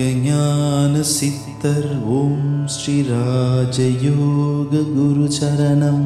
யோகஞான சித்தர் ஓம் ஸ்ரீ ராஜயோக குரு சரணம்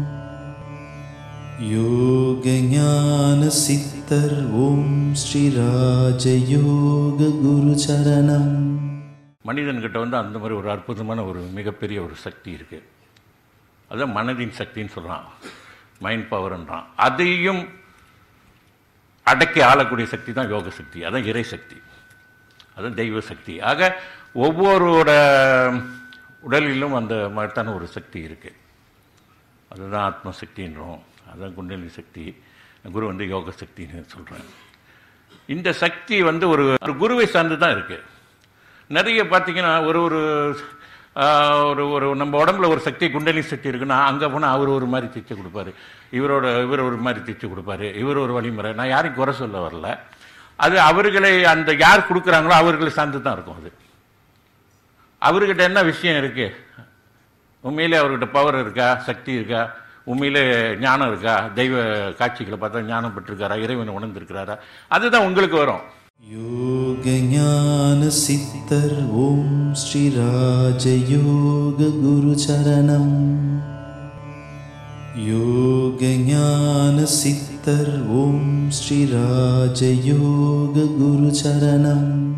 யோகஞான சித்தர் ஓம் ஸ்ரீ ராஜயோக குரு சரணம் மனிதன்கிட்ட வந்து அந்த மாதிரி ஒரு அற்புதமான ஒரு மிகப்பெரிய ஒரு சக்தி இருக்குது அதுதான் மனதின் சக்தின்னு சொல்கிறான் மைண்ட் பவர்ன்றான் அதையும் அடக்கி ஆளக்கூடிய சக்தி தான் யோக சக்தி அதான் இறை சக்தி அதான் தெய்வ சக்தி ஆக ஒவ்வொருவோட உடலிலும் அந்த மாதிரித்தான ஒரு சக்தி இருக்குது அதுதான் ஆத்ம சக்தின்றோம் அதுதான் குண்டலினி சக்தி குரு வந்து யோக சக்தின்னு சொல்கிறேன் இந்த சக்தி வந்து ஒரு ஒரு குருவை சார்ந்து தான் இருக்குது நிறைய பார்த்தீங்கன்னா ஒரு ஒரு ஆஹ், ஒரு ஒரு நம்ம உடம்புல ஒரு சக்தி குண்டலி சக்தி இருக்குன்னா அங்கே போனால் அவர் ஒரு மாதிரி தைச்சு கொடுப்பாரு இவரோட இவர் ஒரு மாதிரி தைச்சு கொடுப்பாரு இவர் ஒரு வழிமுறை நான் யாரையும் குறை சொல்ல வரல அது அவர்களை அந்த யார் கொடுக்குறாங்களோ அவர்களை சார்ந்து தான் இருக்கும் அது அவர்கிட்ட என்ன விஷயம் இருக்கு உண்மையிலே அவர்கிட்ட பவர் இருக்கா சக்தி இருக்கா உண்மையிலே ஞானம் இருக்கா தெய்வ காட்சிகளை பார்த்தா ஞானம் பெற்றிருக்காரா இறைவனை உணர்ந்திருக்கிறாரா அதுதான் உங்களுக்கு வரும் யோகஞான சித்தர் ஓம் ஸ்ரீ ராஜயோக குரு சரணம் யோகஞான சித்தர் ஓம் ஸ்ரீ ராஜயோக குரு சரணம்